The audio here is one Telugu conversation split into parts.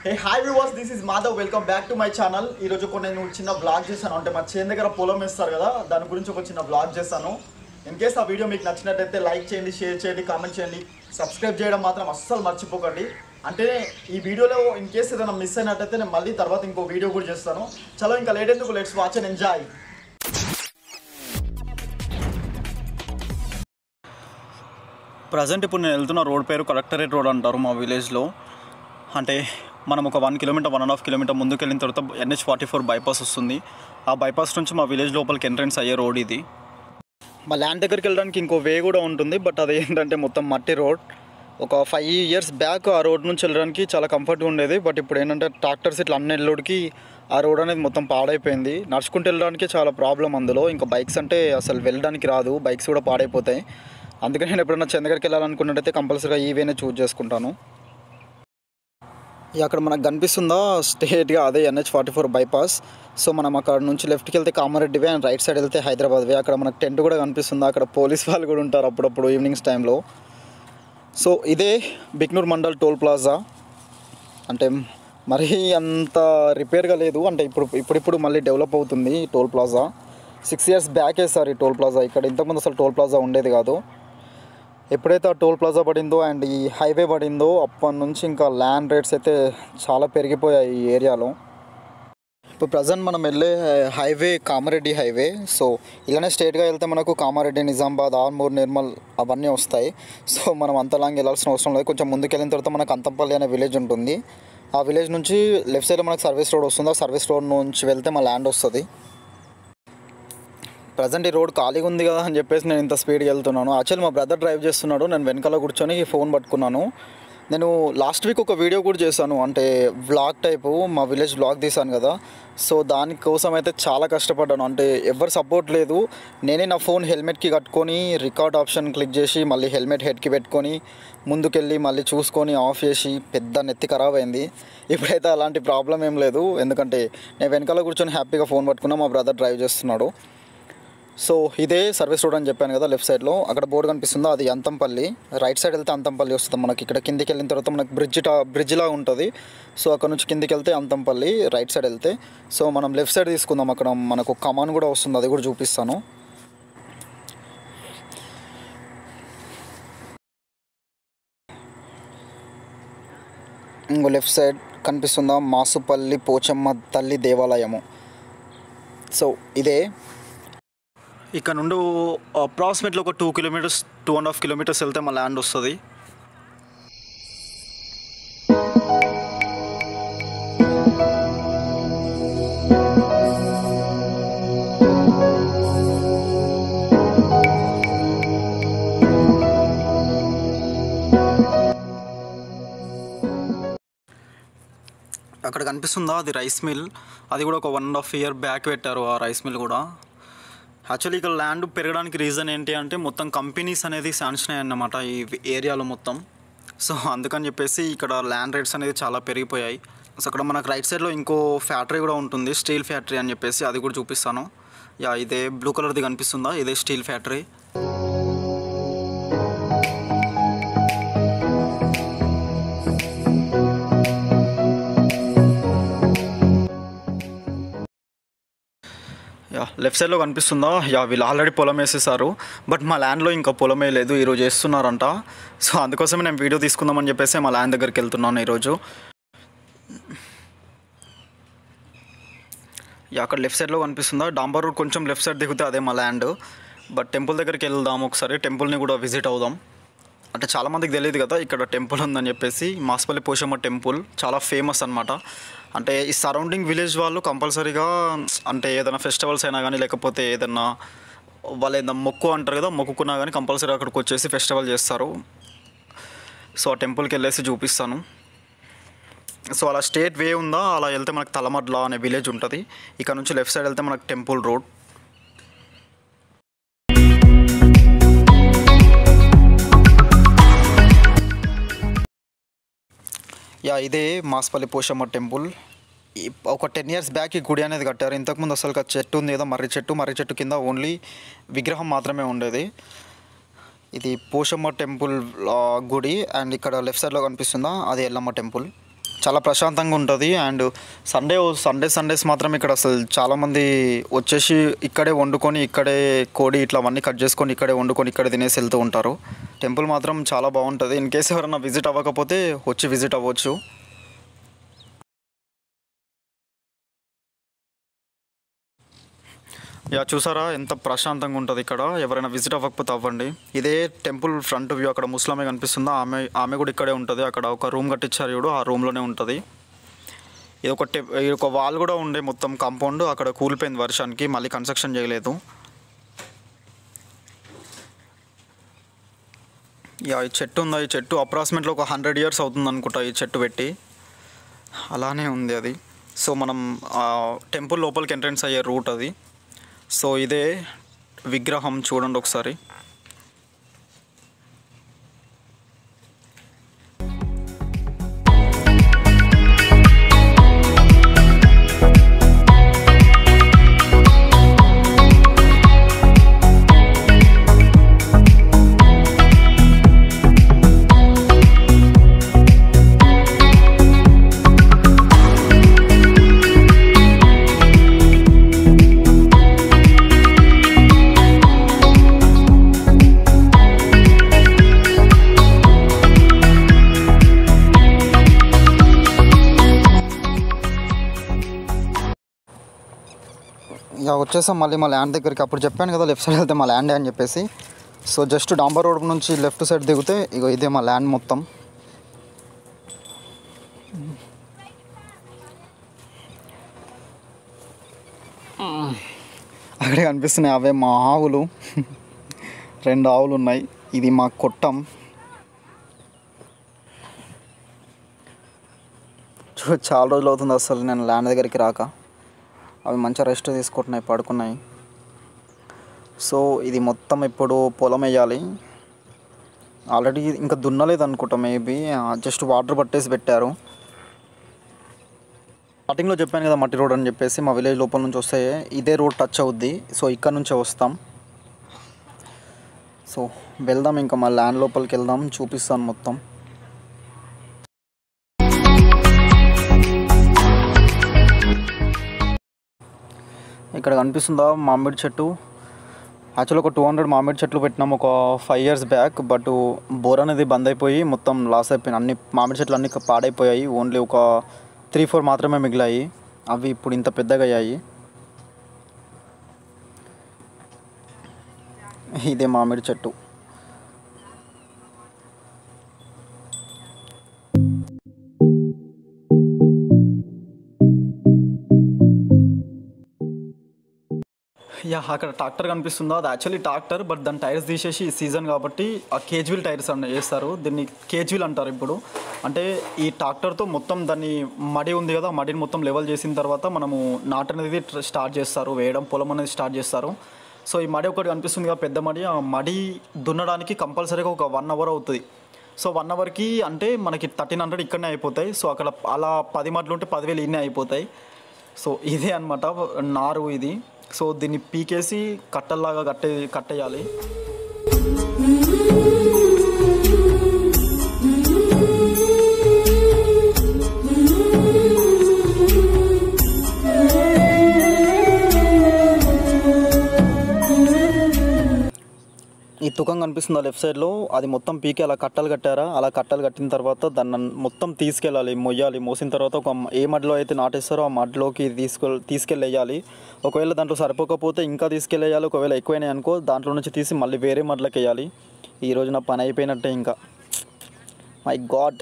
A hi viewers this is Madhav welcome back to my channel ఈరోజు కొన్ని నేను చిన్న బ్లాగ్ చేశాను అంటే మా చేను దగ్గర పొలం వేస్తారు కదా దాని గురించి ఒక చిన్న బ్లాగ్ చేశాను ఇన్ కేస్ ఆ వీడియో మీకు నచ్చినట్టయితే లైక్ చేయండి షేర్ చేయండి కామెంట్ చేయండి సబ్స్క్రైబ్ చేయడం మాత్రం అస్సలు మర్చిపోకండి అంటే ఈ వీడియోలో ఇన్ కేస్ ఏదైనా మిస్ అయినట్టయితే నేను మళ్ళీ తర్వాత ఇంకో వీడియో కూడా చేస్తాను చలో ఇంకా లేట్ ఎందుకు let's watch and enjoy present ఇప్పుడు నేను వెళ్తున్న రోడ్ పేరు కలెక్టరేట్ రోడ్ అంటారు మా విలేజ్లో అంటే మనం ఒక one kilometre one and half kilometre ముందుకు వెళ్ళిన తర్వాత ఎన్హెచ్ ఫార్టీ ఫోర్ బైపాస్ వస్తుంది ఆ బైపాస్ నుంచి మా విలేజ్ లోపలికి ఎంట్రన్స్ అయ్యే రోడ్ ఇది మా ల్యాండ్ దగ్గరికి వెళ్ళడానికి ఇంకో వే కూడా ఉంటుంది బట్ అది ఏంటంటే మొత్తం మట్టి రోడ్ ఒక ఫైవ్ ఇయర్స్ బ్యాక్ ఆ రోడ్ నుంచి వెళ్ళడానికి చాలా కంఫర్ట్గా ఉండేది బట్ ఇప్పుడు ఏంటంటే ట్రాక్టర్స్ ఇట్లా అన్ని వెళ్ళోడికి ఆ రోడ్ అనేది మొత్తం పాడైపోయింది నడుచుకుంటూ వెళ్ళడానికి చాలా ప్రాబ్లం అందులో ఇంకా బైక్స్ అంటే అసలు వెళ్ళడానికి రాదు బైక్స్ కూడా పాడైపోతాయి అందుకని నేను ఎప్పుడైనా చంద్రగర్కి వెళ్ళాలనుకున్నట్టయితే కంపల్సరీగా ఈ వేనే చూజ్ చేసుకుంటాను ఇక అక్కడ మనకు కనిపిస్తుందా స్ట్రేట్గా అదే NH forty four bypass so మనం అక్కడ నుంచి లెఫ్ట్కి వెళ్తే Kamareddy way and right side వెళ్తే హైదరాబాద్ వే అక్కడ మనకు టెంట్ కూడా కనిపిస్తుందా అక్కడ పోలీస్ వాళ్ళు కూడా ఉంటారు అప్పుడప్పుడు ఈవినింగ్స్ టైంలో సో ఇదే బిక్నూర్ మండల్ టోల్ ప్లాజా అంటే మరీ అంత రిపేర్గా లేదు అంటే ఇప్పుడు ఇప్పుడిప్పుడు మళ్ళీ డెవలప్ అవుతుంది ఈ toll plaza six years back వేస్తారు ఈ టోల్ ప్లాజా ఇక్కడ ఇంతకుముందు అసలు టోల్ ప్లాజా ఉండేది కాదు ఎప్పుడైతే ఆ టోల్ ప్లాజా పడిందో అండ్ ఈ హైవే పడిందో అప్పటి నుంచి ఇంకా ల్యాండ్ రేట్స్ అయితే చాలా పెరిగిపోయాయి ఈ ఏరియాలో ఇప్పుడు ప్రజెంట్ మనం వెళ్ళే హైవే కామారెడ్డి హైవే సో ఇలానే స్ట్రేట్గా వెళ్తే మనకు కామారెడ్డి నిజామాబాద్ ఆర్మూర్ నిర్మల్ అవన్నీ వస్తాయి సో మనం అంత లాంగ్ వెళ్ళాల్సిన అవసరం లేదు కొంచెం ముందుకు వెళ్ళిన తర్వాత మనకు అంతంపల్లి అనే విలేజ్ ఉంటుంది ఆ విలేజ్ నుంచి లెఫ్ట్ సైడ్లో మనకు సర్వీస్ రోడ్ వస్తుంది ఆ సర్వీస్ రోడ్ నుంచి వెళ్తే మా ల్యాండ్ వస్తుంది ప్రజెంట్ ఈ రోడ్ ఖాళీగా ఉంది కదా అని చెప్పేసి నేను ఇంత స్పీడ్గా వెళ్తున్నాను యాక్చువల్లీ మా బ్రదర్ డ్రైవ్ చేస్తున్నాడు నేను వెనకాల కూర్చొని ఫోన్ పట్టుకున్నాను నేను లాస్ట్ వీక్ ఒక వీడియో కూడా చేశాను అంటే వ్లాగ్ టైపు మా విలేజ్ వ్లాగ్ తీశాను కదా సో దానికోసం అయితే చాలా కష్టపడ్డాను అంటే ఎవరు సపోర్ట్ లేదు నేనే నా ఫోన్ హెల్మెట్కి కట్టుకొని రికార్డ్ ఆప్షన్ క్లిక్ చేసి మళ్ళీ హెల్మెట్ హెడ్కి పెట్టుకొని ముందుకెళ్ళి మళ్ళీ చూసుకొని ఆఫ్ చేసి పెద్ద నెత్తి ఖరాబ్ అయింది ఇప్పుడైతే అలాంటి ప్రాబ్లం ఏం లేదు ఎందుకంటే నేను వెనకాల కూర్చొని హ్యాపీగా ఫోన్ పట్టుకున్నా మా బ్రదర్ డ్రైవ్ చేస్తున్నాడు సో ఇదే సర్వీస్ రోడ్ అని చెప్పాను కదా లెఫ్ట్ సైడ్లో అక్కడ బోర్డు కనిపిస్తుందో అది అంతంపల్లి రైట్ సైడ్ వెళ్తే అంతంపల్లి వస్తుంది మనకి ఇక్కడ కిందికి వెళ్ళిన తర్వాత మనకి బ్రిడ్జ్ టా బ్రిడ్జ్ లాగా ఉంటుంది సో అక్కడ నుంచి కిందికి వెళ్తే అంతంపల్లి రైట్ సైడ్ వెళ్తే సో మనం లెఫ్ట్ సైడ్ తీసుకుందాం అక్కడ మనకు కమాన్ కూడా వస్తుంది అది కూడా చూపిస్తాను ఇంకో లెఫ్ట్ సైడ్ కనిపిస్తుందా మాసుపల్లి పోచమ్మ తల్లి దేవాలయము సో ఇదే ఇక్కడ నుండి అప్రాక్సిమేట్లీ ఒక two kilometres two and half kilometres వెళ్తే మా ల్యాండ్ వస్తుంది అక్కడ కనిపిస్తుందా అది రైస్ మిల్ అది కూడా ఒక one and half year back పెట్టారు ఆ రైస్ మిల్ కూడా యాక్చువల్లీ ఇక్కడ ల్యాండ్ పెరగడానికి రీజన్ ఏంటి అంటే మొత్తం కంపెనీస్ అనేది శాంక్షన్ అయ్యాయి అన్నమాట ఈ ఏరియాలో మొత్తం సో అందుకని చెప్పేసి ఇక్కడ ల్యాండ్ రేట్స్ అనేది చాలా పెరిగిపోయాయి సో అక్కడ మనకు రైట్ సైడ్లో ఇంకో ఫ్యాక్టరీ కూడా ఉంటుంది స్టీల్ ఫ్యాక్టరీ అని చెప్పేసి అది కూడా చూపిస్తాను యా ఇదే బ్లూ కలర్ది కనిపిస్తుందా ఇదే స్టీల్ ఫ్యాక్టరీ యా లెఫ్ట్ సైడ్లో కనిపిస్తుందా యా వీళ్ళు ఆల్రెడీ పొలం వేసేసారు బట్ మా ల్యాండ్లో ఇంకా పొలం వేయలేదు ఈరోజు వేస్తున్నారంట సో అందుకోసమే నేను వీడియో తీసుకుందామని చెప్పేసి మా ల్యాండ్ దగ్గరికి వెళ్తున్నాను ఈరోజు యా అక్కడ లెఫ్ట్ సైడ్లో కనిపిస్తుందా డాంబర్ రోడ్ కొంచెం లెఫ్ట్ సైడ్ దిగితే అదే మా ల్యాండ్ బట్ టెంపుల్ దగ్గరికి వెళ్దాం ఒకసారి టెంపుల్ని కూడా విజిట్ అవుదాం అంటే చాలామందికి తెలియదు కదా ఇక్కడ టెంపుల్ ఉందని చెప్పేసి మాస్పల్లి పోషమ్మ టెంపుల్ చాలా ఫేమస్ అనమాట అంటే ఈ సరౌండింగ్ విలేజ్ వాళ్ళు కంపల్సరీగా అంటే ఏదైనా ఫెస్టివల్స్ అయినా కానీ లేకపోతే ఏదైనా వాళ్ళు ఏదైనా మొక్కు అంటారు కదా మొక్కుకున్నా కానీ కంపల్సరీ అక్కడికి వచ్చేసి ఫెస్టివల్ చేస్తారు సో ఆ టెంపుల్కి వెళ్ళేసి చూపిస్తాను సో అలా స్టేట్ వే ఉందా అలా వెళ్తే మనకు తలమడ్ల అనే విలేజ్ ఉంటుంది ఇక్కడ నుంచి లెఫ్ట్ సైడ్ వెళ్తే మనకు టెంపుల్ రోడ్ యా ఇదే మాస్పల్లి పోషమ్మ టెంపుల్ ఈ- ఒక టెన్ ఇయర్స్ బ్యాక్ ఈ గుడి అనేది కట్టారు ఇంతకుముందు అసలు ఒక చెట్టు ఉంది ఏదో మర్రి చెట్టు మర్రి చెట్టు కింద ఓన్లీ విగ్రహం మాత్రమే ఉండేది ఇది పోషమ్మ టెంపుల్ ఆ, గుడి అండ్ ఇక్కడ లెఫ్ట్ సైడ్లో కనిపిస్తుందా అది ఎల్లమ్మ టెంపుల్ చాలా ప్రశాంతంగా ఉంటుంది అండ్ సండే సండే సండేస్ మాత్రం ఇక్కడ అసలు చాలామంది వచ్చేసి ఇక్కడే వండుకొని ఇక్కడే కోడి ఇట్లా అవన్నీ కట్ చేసుకొని ఇక్కడే వండుకొని ఇక్కడే తినేసి వెళ్తూ ఉంటారు టెంపుల్ మాత్రం చాలా బాగుంటుంది ఇన్ కేసు ఎవరైనా విజిట్ అవ్వకపోతే వచ్చి విజిట్ అవ్వచ్చు యా చూసారా ఎంత ప్రశాంతంగా ఉంటుంది ఇక్కడ ఎవరైనా విజిట్ అవ్వకపోతే అవ్వండి ఇదే టెంపుల్ ఫ్రంట్ వ్యూ అక్కడ ముస్లామే కనిపిస్తుందా ఆమె ఆమె కూడా ఇక్కడే ఉంటుంది అక్కడ ఒక రూమ్ కట్టించారు చూడు ఆ రూమ్లోనే ఉంటుంది ఇది ఒక టె ఇది ఒక వాల్ కూడా ఉండే మొత్తం కాంపౌండ్ అక్కడ కూలిపోయింది వర్షానికి మళ్ళీ కన్స్ట్రక్షన్ చేయలేదు యా ఈ చెట్టు ఉందా ఈ చెట్టు అప్రాక్సిమేట్లీ ఒక హండ్రెడ్ ఇయర్స్ అవుతుంది అనుకుంటా ఈ చెట్టు పెట్టి అలానే ఉంది అది సో మనం టెంపుల్ లోపలికి ఎంట్రన్స్ అయ్యే రూట్ అది సో ఇదే విగ్రహం చూడండి ఒకసారి ఇక వచ్చేసాం మళ్ళీ మా ల్యాండ్ దగ్గరికి అప్పుడు చెప్పాను కదా లెఫ్ట్ సైడ్ వెళ్తే మా ల్యాండ్ అని చెప్పేసి సో జస్ట్ డాంబర్ రోడ్ నుంచి లెఫ్ట్ సైడ్ దిగితే ఇగో ఇదే మా ల్యాండ్ మొత్తం అక్కడే కనిపిస్తున్నాయి అవే మా ఆవులు రెండు ఆవులు ఉన్నాయి ఇది మా కొట్టం చూ చాలా రోజులు అవుతుంది అసలు నేను ల్యాండ్ దగ్గరికి రాక అవి మంచిగా రెస్ట్ తీసుకుంటున్నాయి పడుకున్నాయి సో ఇది మొత్తం ఇప్పుడు పొలం వేయాలి ఆల్రెడీ ఇంకా దున్నలేదు అనుకుంటా మేబీ జస్ట్ వాటర్ పట్టేసి పెట్టారు స్టార్టింగ్లో చెప్పాను కదా మట్టి రోడ్ అని చెప్పేసి మా విలేజ్ లోపల నుంచి వస్తే ఇదే రోడ్ టచ్ అవుద్ది సో ఇక్కడ నుంచే వస్తాం సో వెళ్దాం ఇంకా మా ల్యాండ్ లోపలికి వెళ్దాం చూపిస్తాను మొత్తం ఇక్కడ కనిపిస్తుందా మామిడి చెట్టు యాక్చువల్ ఒక టూ హండ్రెడ్ మామిడి చెట్లు పెట్టినాం ఒక five years back but bore అనేది బంద్ అయిపోయి మొత్తం లాస్ అయిపోయినాయి అన్ని మామిడి చెట్లు అన్ని పాడైపోయాయి ఓన్లీ ఒక త్రీ ఫోర్ మాత్రమే మిగిలాయి అవి ఇప్పుడు ఇంత పెద్దగా అయ్యాయి ఇదే మామిడి చెట్టు యా అక్కడ ట్రాక్టర్ కనిపిస్తుందా అది యాక్చువల్లీ ట్రాక్టర్ బట్ దాని టైర్స్ తీసేసి ఈ సీజన్ కాబట్టి ఆ కేజ్విల్ టైర్స్ అన్న వేస్తారు దీన్ని కేజ్విల్ అంటారు ఇప్పుడు అంటే ఈ ట్రాక్టర్తో మొత్తం దాన్ని మడి ఉంది కదా ఆ మడిని మొత్తం లెవెల్ చేసిన తర్వాత మనము నాట్ అనేది ట్ర- స్టార్ట్ చేస్తారు వేయడం పొలం అనేది స్టార్ట్ చేస్తారు సో ఈ మడి ఒకటి కనిపిస్తుంది కదా పెద్ద మడి ఆ మడి దున్నడానికి కంపల్సరీగా ఒక వన్ అవర్ అవుతుంది సో వన్ అవర్కి అంటే మనకి థర్టీన్ హండ్రెడ్ ఇక్కడనే అయిపోతాయి సో అక్కడ అలా పది మట్లు ఉంటే పదివేలు ఇన్నే అయిపోతాయి సో ఇదే అనమాట నారు ఇది సో దీన్ని పీకేసి కట్టల్లాగా కట్టే కట్టేయాలి ఈ తుకం కనిపిస్తుందా లెఫ్ట్ సైడ్లో అది మొత్తం పీకి అలా కట్టలు కట్టారా అలా కట్టలు కట్టిన తర్వాత దాన్ని మొత్తం తీసుకెళ్ళాలి మొయ్యాలి మోసిన తర్వాత ఒక ఏ మడిలో అయితే నాటేస్తారో ఆ మడిలోకి తీసుకె తీసుకెళ్ళేయాలి ఒకవేళ దాంట్లో సరిపోకపోతే ఇంకా తీసుకెళ్ళేయాలి ఒకవేళ ఎక్కువైనాయి అనుకో దాంట్లో నుంచి తీసి మళ్ళీ వేరే మడిలోకి వేయాలి ఈ రోజు నా పని అయిపోయినట్టే ఇంకా మై గాడ్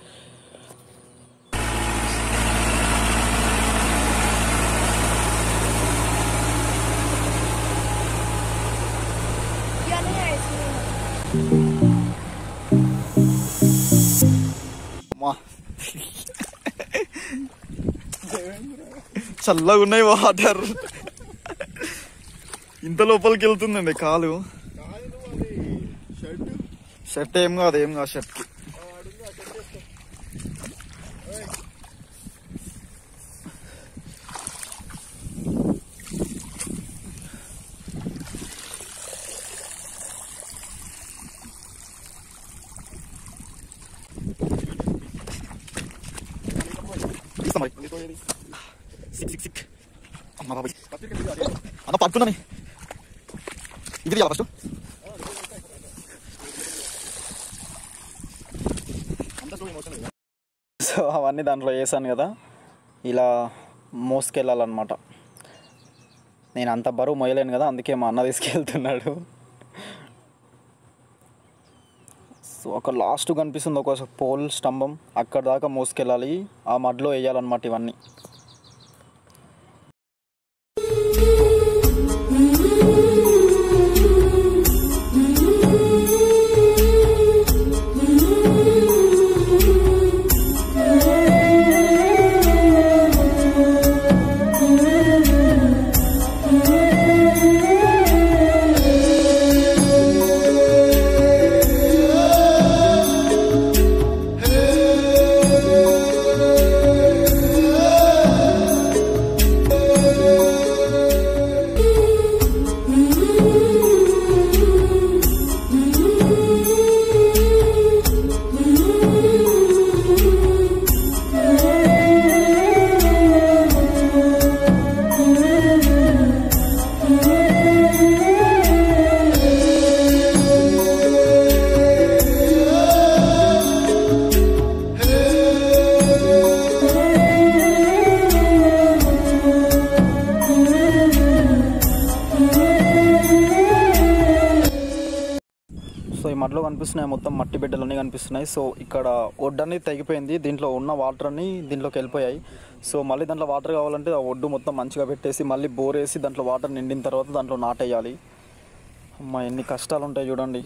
మా చల్లగా ఉన్నాయి వాటర్ ఇంత లోపలికి వెళ్తుందండి కాలు షర్ట్ ఏం కాదు ఏం కాదు షర్ట్కి తీస్తాం మరి సిక్ సిక్ సిక్ అమ్మ బాబాయ్ అన్న పట్టుకున్నాను ఇది తీయాలి ఫస్ట్ సో అవన్నీ దాంట్లో వేసాను కదా ఇలా మోసుకెళ్ళాలన్నమాట నేను అంత బరువు మొయ్యలేను కదా అందుకే మా అన్న తీసుకెళ్తున్నాడు సో అక్కడ లాస్ట్ కనిపిస్తుంది ఒక పోల్ స్తంభం అక్కడ దాకా మోసుకెళ్ళాలి ఆ మడ్లో వేయాలన్నమాట ఇవన్నీ సో ఈ మడ్లో కనిపిస్తున్నాయి మొత్తం మట్టి బిడ్డలు అన్నీ కనిపిస్తున్నాయి సో ఇక్కడ ఒడ్డు అనేది తెగిపోయింది దీంట్లో ఉన్న వాటర్ అన్ని దీంట్లోకి వెళ్ళిపోయాయి సో మళ్ళీ దాంట్లో వాటర్ కావాలంటే ఆ ఒడ్డు మొత్తం మంచిగా పెట్టేసి మళ్ళీ బోర్ వేసి దాంట్లో వాటర్ నిండిన తర్వాత దాంట్లో నాటేయాలి అమ్మ ఎన్ని కష్టాలు ఉంటాయి చూడండి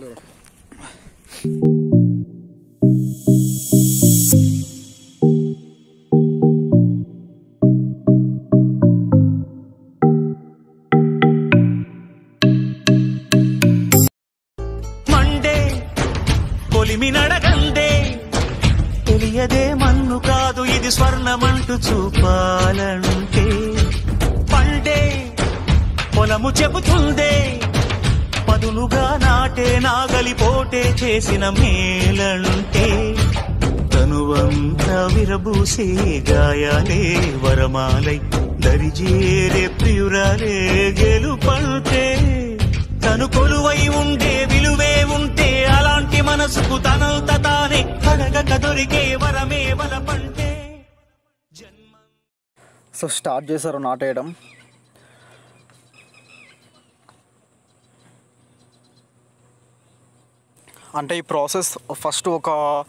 మండే పొలిమి నడగందే తెలియదే మన్ను కాదు ఇది స్వర్ణమంటూ చూపాలంటే పండే పొలము చెబుతుందే పదునుగా నాటే నాగలి పోటే చేసిన మేలంటే తనువంతా విరబూసే గాయాలే వరమాలై దరిజేరే ప్రియురాలే గెలుపంటే తను కొలువై ఉండే విలువే ఉంటే అలాంటి మనసుకు తనంత తానే అడగక దొరికే వరమే వలపంటే జన్మ సో స్టార్ట్ చేశారు నాటేయడం అంటే ఈ ప్రాసెస్ ఫస్ట్ ఒక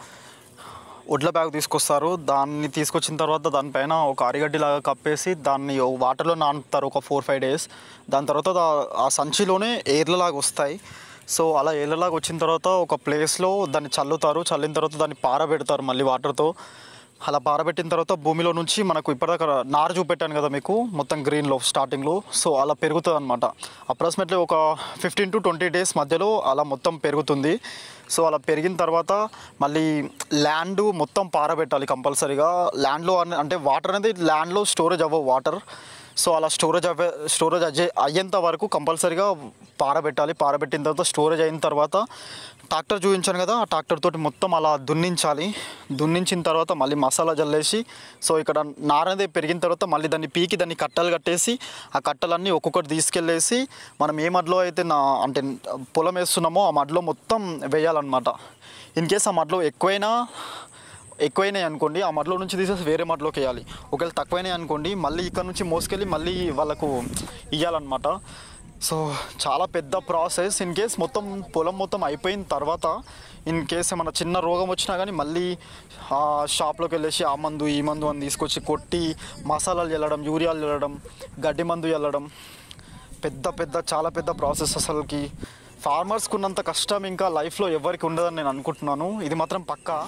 వడ్ల బ్యాగ్ తీసుకొస్తారు దాన్ని తీసుకొచ్చిన తర్వాత దానిపైన ఒక అరిగడ్డిలాగా కప్పేసి దాన్ని వాటర్లో నానుతారు ఒక ఫోర్ ఫైవ్ డేస్ దాని తర్వాత దా- ఆ సంచిలోనే ఏర్లలాగా వస్తాయి సో అలా ఏర్లలాగా వచ్చిన తర్వాత ఒక ప్లేస్లో దాన్ని చల్లుతారు చల్లిన తర్వాత దాన్ని పారబెడతారు మళ్ళీ వాటర్తో అలా పారబెట్టిన తర్వాత భూమిలో నుంచి మనకు ఇప్పటిదాకా నారు చూపెట్టాను కదా మీకు మొత్తం గ్రీన్లో స్టార్టింగ్లో సో అలా పెరుగుతుంది అనమాట అప్రాక్సిమేట్లీ ఒక ఫిఫ్టీన్ టు ట్వంటీ డేస్ మధ్యలో అలా మొత్తం పెరుగుతుంది సో అలా పెరిగిన తర్వాత మళ్ళీ ల్యాండ్ మొత్తం పారబెట్టాలి కంపల్సరీగా ల్యాండ్లో అనే- అంటే వాటర్ అనేది ల్యాండ్లో స్టోరేజ్ అవ్వవు వాటర్ సో అలా స్టోరేజ్ అవ్వే స్టోరేజ్ అయ్యే అయ్యేంత వరకు కంపల్సరీగా పారబెట్టాలి పారబెట్టిన తర్వాత స్టోరేజ్ అయిన తర్వాత ట్రాక్టర్ చూపించాను కదా ఆ ట్రాక్టర్ తోటి మొత్తం అలా దున్నించాలి దున్నించిన తర్వాత మళ్ళీ మసాలా జల్లేసి సో ఇక్కడ నారనేది పెరిగిన తర్వాత మళ్ళీ దాన్ని పీకి దాన్ని కట్టలు కట్టేసి ఆ కట్టలన్నీ ఒక్కొక్కటి తీసుకెళ్ళేసి మనం ఏ మడ్లో అయితే నా అంటే పొలం వేస్తున్నామో ఆ మడ్లో మొత్తం వేయాలన్నమాట ఇన్ కేస్ ఆ మడ్లో ఎక్కువైనా ఎక్కువైనాయి అనుకోండి ఆ మడ్లో నుంచి తీసేసి వేరే మడ్లోకి వేయాలి ఒకవేళ తక్కువైనాయి అనుకోండి మళ్ళీ ఇక్కడ నుంచి మోసుకెళ్ళి మళ్ళీ వాళ్ళకు ఇవ్వాలన్నమాట సో చాలా పెద్ద ప్రాసెస్ ఇన్ కేస్ మొత్తం పొలం మొత్తం అయిపోయిన తర్వాత ఇన్ కేస్ ఏమైనా చిన్న రోగం వచ్చినా కానీ మళ్ళీ ఆ షాప్లోకి వెళ్ళేసి ఆ మందు ఈ మందు అని తీసుకొచ్చి కొట్టి మసాలాలు చల్లడం యూరియాలు చల్లడం గడ్డి మందు చల్లడం పెద్ద పెద్ద చాలా పెద్ద ప్రాసెస్ అసలుకి ఫార్మర్స్కి ఉన్నంత కష్టం ఇంకా లైఫ్లో ఎవరికి ఉండదని నేను అనుకుంటున్నాను ఇది మాత్రం పక్కా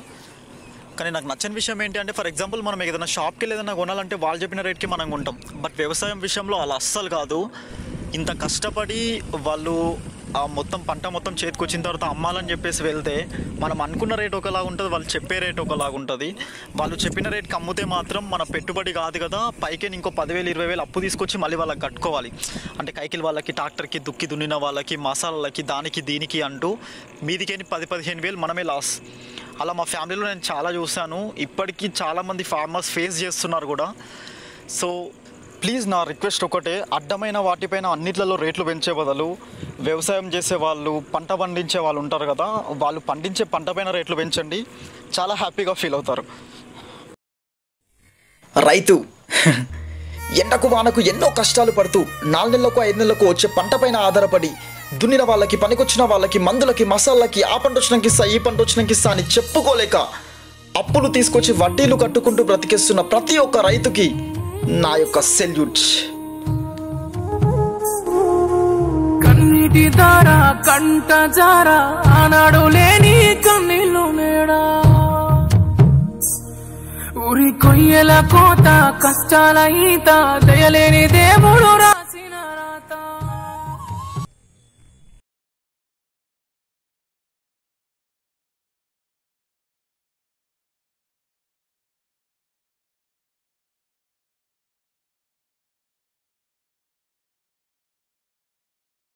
కానీ నాకు నచ్చని విషయం ఏంటి అంటే ఫర్ ఎగ్జాంపుల్ మనం ఏదైనా షాప్కి వెళ్ళి ఏదైనా కొనాలంటే వాళ్ళు చెప్పిన రేట్కి మనం కొంటాం బట్ వ్యవసాయం విషయంలో అలా అస్సలు కాదు ఇంత కష్టపడి వాళ్ళు ఆ మొత్తం పంట మొత్తం చేతికి వచ్చిన తర్వాత అమ్మాలని చెప్పేసి వెళ్తే మనం అనుకున్న రేట్ ఒకలాగా ఉంటుంది వాళ్ళు చెప్పే రేట్ ఒకలాగా ఉంటుంది వాళ్ళు చెప్పిన రేట్కి అమ్ముతే మాత్రం మన పెట్టుబడి కాదు కదా పైకి ఇంకో పదివేలు ఇరవై వేలు అప్పు తీసుకొచ్చి మళ్ళీ వాళ్ళకి కట్టుకోవాలి అంటే కైకిల్ వాళ్ళకి ట్రాక్టర్కి దుక్కి దున్నిన వాళ్ళకి మసాలాలకి దానికి దీనికి అంటూ మీదికేని పది పదిహేను వేలు మనమే లాస్ అలా మా ఫ్యామిలీలో నేను చాలా చూశాను ఇప్పటికీ చాలామంది ఫార్మర్స్ ఫేస్ చేస్తున్నారు కూడా సో ప్లీజ్ నా రిక్వెస్ట్ ఒకటే అడ్డమైన వాటిపైన అన్నిట్లలో రేట్లు పెంచే బదులు వ్యవసాయం చేసే వాళ్ళు పంట పండించే వాళ్ళు ఉంటారు కదా వాళ్ళు పండించే పంట పైన రేట్లు పెంచండి చాలా హ్యాపీగా ఫీల్ అవుతారు రైతు ఎండకు వానకు ఎన్నో కష్టాలు పడుతూ నాలుగు నెలలకు ఐదు నెలలకు వచ్చే పంట పైన ఆధారపడి దున్నిన వాళ్ళకి పనికొచ్చిన వాళ్ళకి మందులకి మసాలాకి ఆ పంట వచ్చినాకి ఇస్తా ఈ పంట వచ్చినాకి ఇస్తా అని చెప్పుకోలేక అప్పులు తీసుకొచ్చి వడ్డీలు కట్టుకుంటూ బ్రతికిస్తున్న ప్రతి ఒక్క రైతుకి నా యొక్క సెల్యూట్ కన్నీటి దార కంట జార ఆనాడు లేని కన్నీళ్ళు నేడా ఊరి కొయ్యల కోత కష్టాల ఈత దయలేని దేవుడు రాసిన